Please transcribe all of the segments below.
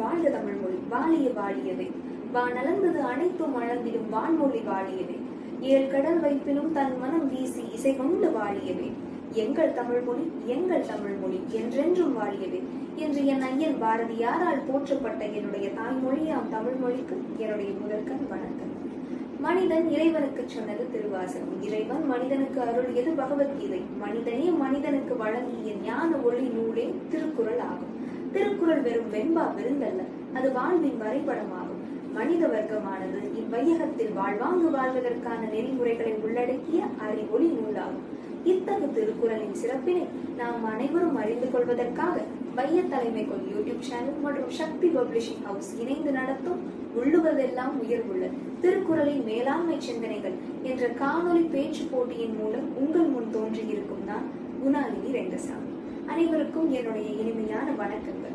வாழ்க தமிழ்மொழி வாழிய வாழியவே வானளந்தது அனைத்தும் அளந்திடும் வான்மொழி வாழியவே ஏழ் கடல் வைப்பினும் தன் மனம் வீசி இசை கொண்டு வாழியவே எங்கள் தமிழ்மொழி எங்கள் தமிழ்மொழி என்றென்றும் வாழியவே என்று என் ஐயன் பாரதியாரால் போற்றப்பட்ட என்னுடைய தாய்மொழியாம் தமிழ்மொழிக்கு என்னுடைய முதற்கண் வணக்கம் மனிதன் இறைவனுக்கு சொன்னது திருவாசகம் இறைவன் மனிதனுக்கு அருளியது பகவத்கீதை மனிதனே மனிதனுக்கு வழங்கிய ஞான ஒளி நூலே திருக்குறள் ஆகும் திருக்குறள் வெறும் வெண்பா விருந்தல்ல அது வாழ்வின் வரைபடமாகும் மனித வர்க்கமானது இவ்வையகத்தில் வாழ்வாங்கு வாழ்வதற்கான நெறிமுறைகளை உள்ளடக்கிய அறிவொளி நூலாகும் இத்தகு திருக்குறளின் சிறப்பினை நாம் அனைவரும் அறிந்து கொள்வதற்காக வைய தலைமைக்குள் யூடியூப் சேனல் மற்றும் சக்தி பப்ளிஷிங் ஹவுஸ் இணைந்து நடத்தும் உள்ளுவதெல்லாம் உயர்வுள்ள திருக்குறளின் மேலாண்மை சிந்தனைகள் என்ற காணொளி பேச்சு போட்டியின் மூலம் உங்கள் முன் தோன்றியிருக்கும் நான் குணாலினி ரெங்கசாமி அனைவருக்கும் என்னுடைய இனிமையான வணக்கங்கள்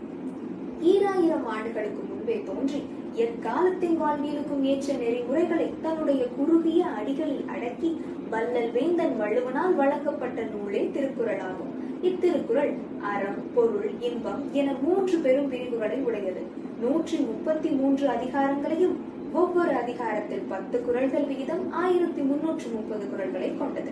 ஈராயிரம் ஆண்டுகளுக்கு முன்பே தோன்றி எக்காலத்தின் வாழ்வியலுக்கும் ஏற்ற நெறிமுறைகளை தன்னுடைய குறுகிய அடிகளில் அடக்கி வள்ளல் வேந்தன் வள்ளுவனால் வழங்கப்பட்ட நூலே திருக்குறளாகும் இத்திருக்குறள் அறம் பொருள் இன்பம் என மூன்று பெரும் பிரிவுகளை உடையது நூற்றி முப்பத்தி மூன்று அதிகாரங்களையும் ஒவ்வொரு அதிகாரத்தில் பத்து குறள்கள் விகிதம் ஆயிரத்தி முன்னூற்று முப்பது குறள்களை கொண்டது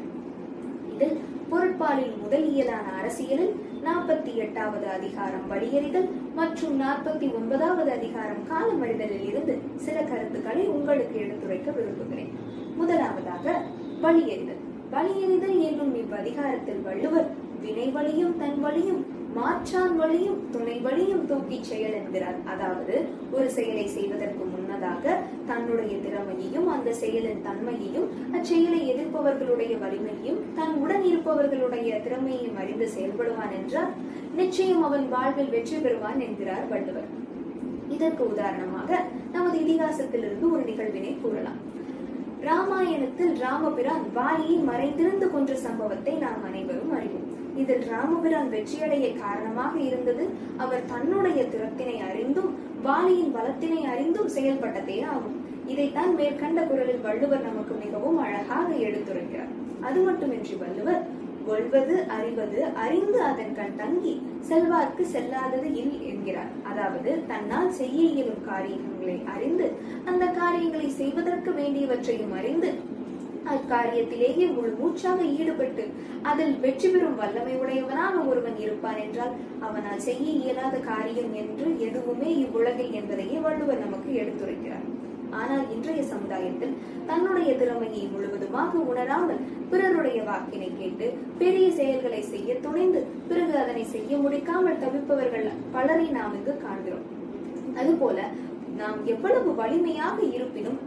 இதில் பொருட்பாலில் முதல் இயலான அரசியலில் நாற்பத்தி எட்டாவது அதிகாரம் வழியறிதல் மற்றும் நாற்பத்தி ஒன்பதாவது அதிகாரம் காலமறிதலில் இருந்து சில கருத்துக்களை உங்களுக்கு எடுத்துரைக்க விரும்புகிறேன் முதலாவதாக வழியறிதல் வழியறிதல் என்னும் இவ்வதிகாரத்தில் வள்ளுவர் வினை வழியும் தன் வழியும் மாற்றான் வழியும் துணை வழியும் தூக்கிச் செயல் என்கிறார் அதாவது ஒரு செயலை செய்வதற்கு முன்னதாக தன்னுடைய திறமையையும் அந்த செயலின் தன்மையையும் அச்செயலை எதிர்ப்பவர்களுடைய வலிமையையும் தன் உடன் இருப்பவர்களுடைய திறமையையும் அறிந்து செயல்படுவான் என்றால் நிச்சயம் அவன் வாழ்வில் வெற்றி பெறுவான் என்கிறார் வள்ளுவர் இதற்கு உதாரணமாக நமது இதிகாசத்திலிருந்து ஒரு நிகழ்வினை கூறலாம் ராமாயணத்தில் ராமபிரான் வாலியை மறைந்திருந்து கொன்ற சம்பவத்தை நாம் அனைவரும் அறிவோம் இதில் ராமபிரான் வெற்றியடைய காரணமாக இருந்தது அவர் தன்னுடைய திறத்தினை அறிந்தும் வாலியின் பலத்தினை அறிந்தும் செயல்பட்டதே ஆகும் இதைத்தான் மேற்கண்ட குரலில் வள்ளுவர் நமக்கு மிகவும் அழகாக எடுத்துரைக்கிறார் அது மட்டுமின்றி வள்ளுவர் கொள்வது அறிவது அறிந்து அதன் கண் தங்கி செல்வார்க்கு செல்லாதது இல் என்கிறார் அதாவது தன்னால் செய்ய இயலும் காரியங்களை அறிந்து அந்த காரியங்களை செய்வதற்கு வேண்டியவற்றையும் அறிந்து அக்காரியத்திலேயே முழு மூச்சாக ஈடுபட்டு அதில் வெற்றி பெறும் வல்லமை உடையவனாக ஒருவன் இருப்பான் என்றால் அவனால் செய்ய இயலாத காரியம் என்று எதுவுமே இவ்வுலகில் என்பதையே வள்ளுவர் நமக்கு எடுத்துரைக்கிறார் ஆனால் இன்றைய சமுதாயத்தில் தன்னுடைய திறமையை முழுவதுமாக உணராமல் பிறருடைய வாக்கினை கேட்டு பெரிய செயல்களை செய்ய துணிந்து பிறகு அதனை செய்ய முடிக்காமல் தவிப்பவர்கள் பலரை நாம் இங்கு காண்கிறோம் அதுபோல நாம் எவ்வளவு வலிமையாக இருப்பினும்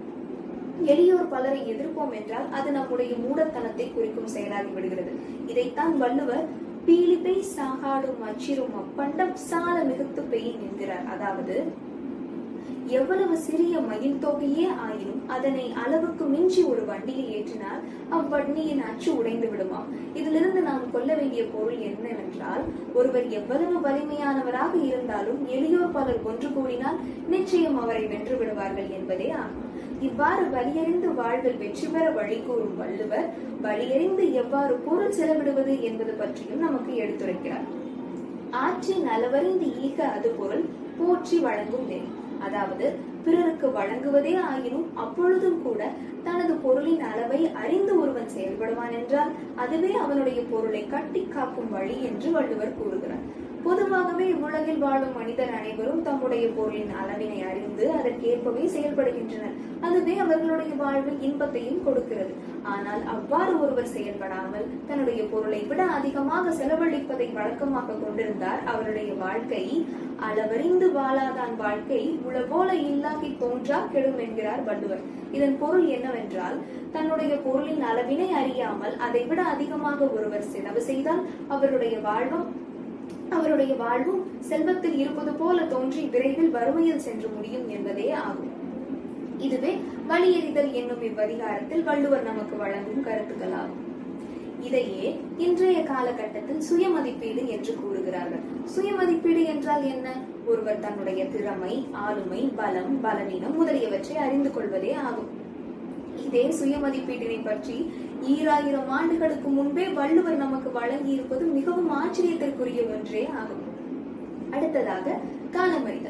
எளியோர் பலரை எதிர்ப்போம் என்றால் அது நம்முடைய மூடத்தனத்தை குறிக்கும் செயலாகி விடுகிறது இதைத்தான் வள்ளுவர் பீலிப்பை சாகாடும் அச்சிரும் அப்பண்டம் சால மிகுத்து பெயின் என்கிறார் அதாவது எவ்வளவு சிறிய மயில் தொகையே ஆயினும் அதனை அளவுக்கு மிஞ்சி ஒரு வண்டியில் ஏற்றினால் அவ்வண்டியின் அச்சு உடைந்து விடுமாம் இதிலிருந்து நாம் கொள்ள வேண்டிய பொருள் என்னவென்றால் ஒருவர் எவ்வளவு வலிமையானவராக இருந்தாலும் எளியோர் பலர் ஒன்று கூடினால் நிச்சயம் அவரை வென்று விடுவார்கள் என்பதே ஆகும் இவ்வாறு வலியறிந்து வாழ்வில் வெற்றி பெற வழி கூறும் வள்ளுவர் வலியறிந்து எவ்வாறு பொருள் செலவிடுவது என்பது பற்றியும் நமக்கு எடுத்துரைக்கிறார் ஆற்றின் அளவறிந்து ஈக அது பொருள் போற்றி வழங்கும் நெறி அதாவது பிறருக்கு வழங்குவதே ஆயினும் அப்பொழுதும் கூட தனது பொருளின் அளவை அறிந்து ஒருவன் செயல்படுவான் என்றால் அதுவே அவனுடைய பொருளை கட்டி காக்கும் வழி என்று வள்ளுவர் கூறுகிறார் பொதுவாகவே இவ்வுலகில் வாழும் மனிதர் அனைவரும் தம்முடைய பொருளின் அளவினை அறிந்து அதற்கேற்பவே செயல்படுகின்றனர் அதுவே அவர்களுடைய வாழ்வில் இன்பத்தையும் கொடுக்கிறது ஆனால் அவ்வாறு ஒருவர் செயல்படாமல் தன்னுடைய பொருளை விட அதிகமாக செலவழிப்பதை வழக்கமாக கொண்டிருந்தார் அவருடைய வாழ்க்கை அளவறிந்து வாழாதான் வாழ்க்கை உளபோல இல்லாகி தோன்றா கெடும் என்கிறார் வள்ளுவர் இதன் பொருள் என்னவென்றால் தன்னுடைய பொருளின் அளவினை அறியாமல் அதை விட அதிகமாக ஒருவர் செலவு செய்தால் அவருடைய வாழ்வும் அவருடைய வாழ்வும் செல்வத்தில் இருப்பது போல தோன்றி விரைவில் வறுமையில் சென்று முடியும் என்பதே ஆகும் இதுவே வழியறிதல் என்னும் இவ்வதிகாரத்தில் வள்ளுவர் நமக்கு வழங்கும் கருத்துக்களாகும் இதையே இன்றைய காலகட்டத்தில் சுயமதிப்பீடு என்று கூறுகிறார்கள் சுயமதிப்பீடு என்றால் என்ன ஒருவர் தன்னுடைய திறமை ஆளுமை பலம் பலவீனம் முதலியவற்றை அறிந்து கொள்வதே ஆகும் இதே சுயமதிப்பீட்டினை பற்றி ஈராயிரம் ஆண்டுகளுக்கு முன்பே வள்ளுவர் நமக்கு வழங்கி இருப்பது மிகவும் ஆச்சரியத்திற்குரிய ஒன்றே ஆகும் அடுத்ததாக காலமறிதல்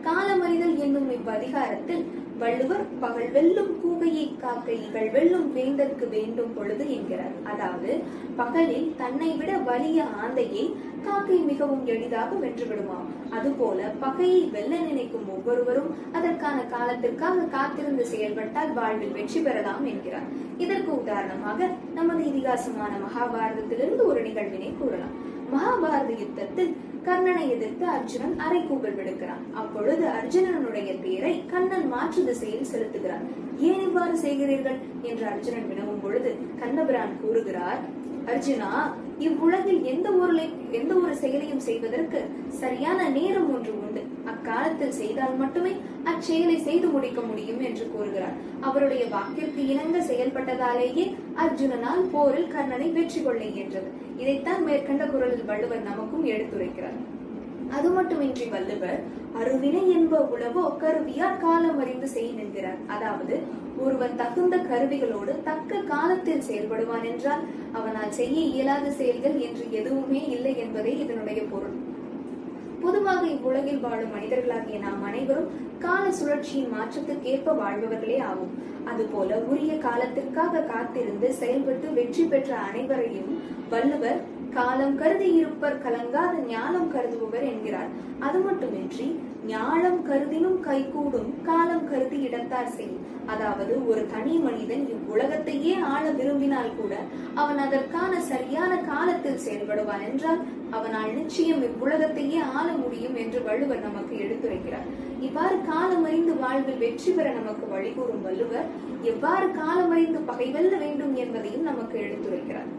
காலமறிதல் என்னும் இவ்வதிகாரத்தில் வள்ளுவர் பகல் வெல்லும் கூகையை காக்க இகழ் வெல்லும் வேந்தற்கு வேண்டும் பொழுது என்கிறார் அதாவது பகலில் தன்னை விட வலிய ஆந்தையை காக்கை மிகவும் எளிதாக வென்று விடுமாம் அதுபோல பகையை வெல்ல நினைக்கும் ஒவ்வொருவரும் அதற்கான காலத்திற்காக காத்திருந்து செயல்பட்டால் வாழ்வில் வெற்றி பெறலாம் என்கிறார் இதற்கு உதாரணமாக நமது இதிகாசமான மகாபாரதத்திலிருந்து ஒரு நிகழ்வினை கூறலாம் மகாபாரத யுத்தத்தில் கர்ணனை எதிர்த்து அர்ஜுனன் அரைக்கூவல் விடுக்கிறான் அப்பொழுது அர்ஜுனனுடைய தேரை கண்ணன் மாற்று திசையில் செலுத்துகிறார் ஏன் இவ்வாறு செய்கிறீர்கள் என்று அர்ஜுனன் வினவும் பொழுது கண்ணபிரான் கூறுகிறார் அர்ஜுனா இவ்வுலகில் எந்த ஒரு எந்த ஒரு செயலையும் செய்வதற்கு சரியான நேரம் ஒன்று உண்டு அக்காலத்தில் செய்தால் மட்டுமே அச்செயலை செய்து முடிக்க முடியும் என்று கூறுகிறார் அவருடைய வாக்கிற்கு இணங்க செயல்பட்டதாலேயே அர்ஜுனனால் போரில் கர்ணனை வெற்றி கொள்ள இயன்றது இதைத்தான் மேற்கண்ட குரலில் வள்ளுவர் நமக்கும் எடுத்துரைக்கிறார் அது மட்டுமின்றி வள்ளுவர் அருவினை என்ப உளவோ கருவியார் காலம் அறிந்து செய் என்கிறார் அதாவது ஒருவன் தகுந்த கருவிகளோடு தக்க காலத்தில் செயல்படுவான் என்றால் அவனால் செய்ய இயலாத செயல்கள் என்று எதுவுமே இல்லை என்பதே இதனுடைய பொருள் பொதுவாக இவ்வுலகில் வாழும் மனிதர்களாகிய நாம் அனைவரும் கால சுழற்சியின் மாற்றத்திற்கேற்ப வாழ்பவர்களே ஆகும் அதுபோல உரிய காலத்திற்காக காத்திருந்து செயல்பட்டு வெற்றி பெற்ற அனைவரையும் வள்ளுவர் காலம் கருதி இருப்பர் கலங்காத ஞானம் கருதுபவர் என்கிறார் அது மட்டுமின்றி ஞானம் கருதினும் கைகூடும் காலம் கருதி இடத்தார் செய் அதாவது ஒரு தனி மனிதன் இவ்வுலகத்தையே ஆள விரும்பினால் கூட அவன் அதற்கான சரியான காலத்தில் செயல்படுவான் என்றால் அவனால் நிச்சயம் இவ்வுலகத்தையே ஆள முடியும் என்று வள்ளுவர் நமக்கு எடுத்துரைக்கிறார் இவ்வாறு காலமறிந்து வாழ்வில் வெற்றி பெற நமக்கு வழிகூறும் வள்ளுவர் எவ்வாறு காலமறிந்து பகை வெல்ல வேண்டும் என்பதையும் நமக்கு எடுத்துரைக்கிறார்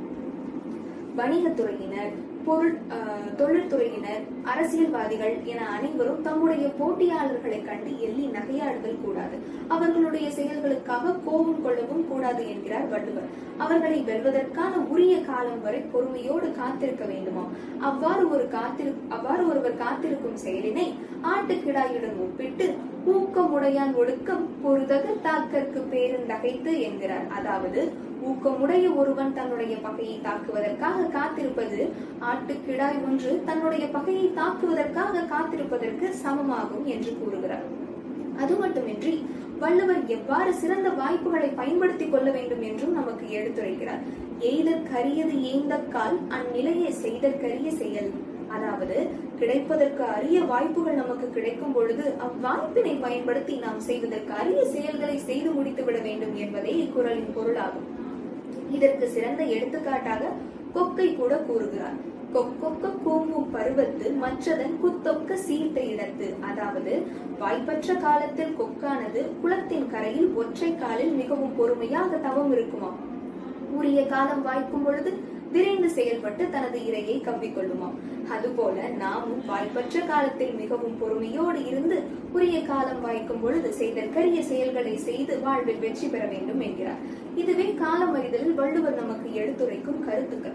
வணிகத்துறையினர் பொருள் தொழில்துறையினர் அரசியல்வாதிகள் என அனைவரும் தம்முடைய போட்டியாளர்களை கண்டு எள்ளி நகையாடுதல் கூடாது அவர்களுடைய செயல்களுக்காக கோபம் கொள்ளவும் கூடாது என்கிறார் வள்ளுவர் அவர்களை வெல்வதற்கான உரிய காலம் வரை பொறுமையோடு காத்திருக்க வேண்டுமா அவ்வாறு ஒரு காத்திரு அவ்வாறு ஒருவர் காத்திருக்கும் செயலினை ஆட்டுக்கிடாயுடன் ஒப்பிட்டு ஊக்கமுடையான் ஒழுக்கம் பொருதக தாக்கற்கு பேருந்தகைத்து என்கிறார் அதாவது ஊக்கமுடைய ஒருவன் தன்னுடைய பகையை தாக்குவதற்காக காத்திருப்பது ஆட்டுக்கிடாய் ஒன்று தன்னுடைய பகையை தாக்குவதற்காக காத்திருப்பதற்கு சமமாகும் என்று கூறுகிறார் அது மட்டுமின்றி வள்ளுவர் எவ்வாறு சிறந்த வாய்ப்புகளை பயன்படுத்திக் கொள்ள வேண்டும் என்றும் நமக்கு எடுத்துரைக்கிறார் எய்தற்கரியது ஏந்தக்கால் அந்நிலையை செய்தற்கரிய செயல் அதாவது கிடைப்பதற்கு அரிய வாய்ப்புகள் நமக்கு கிடைக்கும் பொழுது அவ்வாய்ப்பினை பயன்படுத்தி நாம் செய்வதற்கு அரிய செயல்களை செய்து முடித்து விட வேண்டும் என்பதே இக்குறளின் பொருளாகும் இதற்கு சிறந்த எடுத்துக்காட்டாக கொக்கை கூட கூறுகிறார் கொக்கொக்க கூம்பும் பருவத்து மற்றதன் குத்தொக்க சீர்த்த இடத்து அதாவது வாய்ப்பற்ற காலத்தில் கொக்கானது குளத்தின் கரையில் ஒற்றை காலில் மிகவும் பொறுமையாக தவம் இருக்குமா உரிய காலம் வாய்க்கும் பொழுது விரைந்து செயல்பட்டு தனது இரையை கவ்விக்கொள்ளுமாம் அதுபோல நாமும் வாய்ப்பற்ற காலத்தில் மிகவும் பொறுமையோடு இருந்து உரிய காலம் வாய்க்கும் பொழுது செய்தற்கரிய செயல்களை செய்து வாழ்வில் வெற்றி பெற வேண்டும் என்கிறார் இதுவே காலம் அறிதலில் வள்ளுவர் நமக்கு எடுத்துரைக்கும் கருத்துக்கள்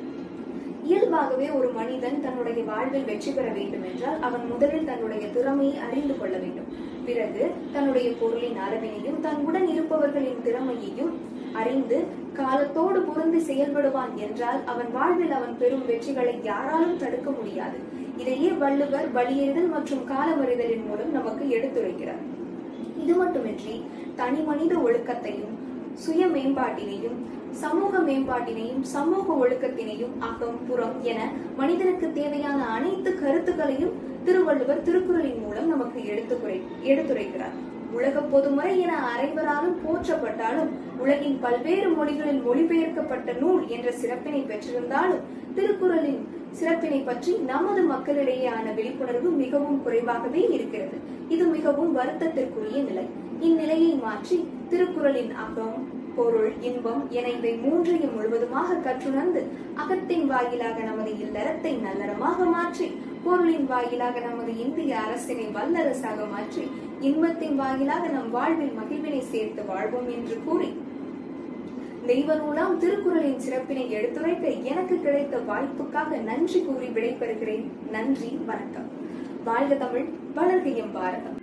இயல்பாகவே ஒரு மனிதன் தன்னுடைய வாழ்வில் வெற்றி பெற வேண்டும் என்றால் அவன் முதலில் தன்னுடைய திறமையை அறிந்து கொள்ள வேண்டும் பிறகு தன்னுடைய பொருளின் அளவினையும் தன்னுடன் இருப்பவர்களின் திறமையையும் அறிந்து காலத்தோடு பொருந்தி செயல்படுவான் என்றால் அவன் வாழ்வில் அவன் பெறும் வெற்றிகளை யாராலும் தடுக்க முடியாது இதையே வள்ளுவர் வலியறிதல் மற்றும் காலமறிதலின் மூலம் நமக்கு எடுத்துரைக்கிறார் இது மட்டுமின்றி தனி மனித ஒழுக்கத்தையும் சுய மேம்பாட்டினையும் சமூக மேம்பாட்டினையும் சமூக ஒழுக்கத்தினையும் அகம் புறம் என மனிதனுக்கு தேவையான அனைத்து கருத்துக்களையும் திருவள்ளுவர் திருக்குறளின் மூலம் நமக்கு எடுத்துக்குறை எடுத்துரைக்கிறார் உலக பொதுமுறை என அனைவராலும் போற்றப்பட்டாலும் உலகின் பல்வேறு மொழிகளில் மொழிபெயர்க்கப்பட்ட நூல் என்ற சிறப்பினை பெற்றிருந்தாலும் திருக்குறளின் சிறப்பினை பற்றி நமது மக்களிடையேயான விழிப்புணர்வு மிகவும் குறைவாகவே இருக்கிறது இது மிகவும் வருத்தத்திற்குரிய நிலை இந்நிலையை மாற்றி திருக்குறளின் அகம் பொருள் இன்பம் என இவை மூன்றையும் முழுவதுமாக கற்றுணர்ந்து அகத்தின் வாயிலாக நமது இல்லறத்தை நல்லறமாக மாற்றி பொருளின் வாயிலாக நமது இந்திய அரசினை வல்லரசாக மாற்றி இன்பத்தின் வாயிலாக நம் வாழ்வில் மகிழ்வினை சேர்த்து வாழ்வோம் என்று கூறி தெய்வ நூலாம் திருக்குறளின் சிறப்பினை எடுத்துரைக்க எனக்கு கிடைத்த வாய்ப்புக்காக நன்றி கூறி விடைபெறுகிறேன் நன்றி வணக்கம் வாழ்க தமிழ் வளர்கையும் பாரதம்